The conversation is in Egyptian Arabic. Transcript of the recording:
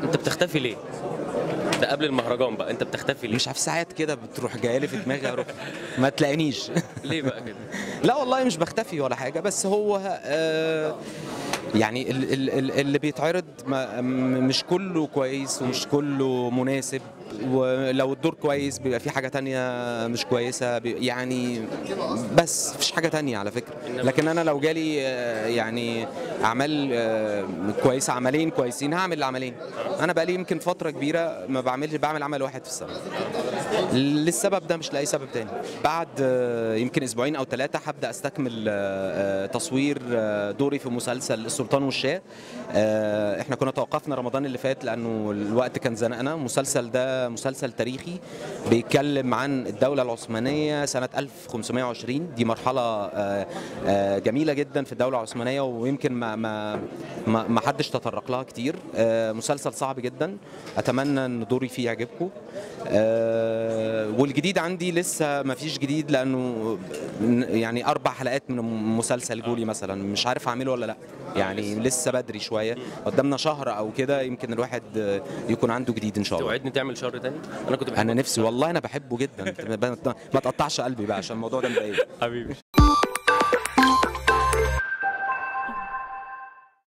انت بتختفي ليه ده قبل المهرجان بقى انت بتختفي ليه مش عارف ساعات كده بتروح جايه لي في دماغي اروح ما تلاقينيش ليه بقى كده لا والله مش بختفي ولا حاجه بس هو آه يعني ال- ال- ال- اللي بيتعرض ما م- مش كله كويس ومش كله مناسب ولو الدور كويس بيبقى في حاجه تانية مش كويسه بي- يعني بس مفيش حاجه تانية على فكره لكن انا لو جالي آه، يعني اعمال آه، كويسه عملين كويسين هعمل العملين انا بقالي يمكن فتره كبيره ما بعملش بعمل عمل واحد في السنه للسبب ده مش لاي سبب تاني بعد آه، يمكن اسبوعين او ثلاثه هبدا استكمل آه، آه، تصوير آه، دوري في مسلسل السلطان والشاه آه، احنا كنا توقفنا رمضان اللي فات لانه الوقت كان زنقنا المسلسل ده مسلسل تاريخي بيتكلم عن الدوله العثمانيه سنه 1520 دي مرحله آه، آه، جميله جدا في الدوله العثمانيه ويمكن ما ما ما ما حدش تطرق لها كتير آه، مسلسل صعب جدا اتمنى ان دوري فيه يعجبكم آه، والجديد عندي لسه ما فيش جديد لانه يعني اربع حلقات من مسلسل جولي مثلا مش عارف اعمله ولا لا يعني لسه بدري شويه قدامنا شهر او كده يمكن الواحد آه، يكون عنده جديد ان شاء الله توعدني تعمل شر تاني انا كنت بحب انا نفسي والله انا بحبه جدا ما تقطعش قلبي بقى عشان الموضوع ده مضايقني حبيبي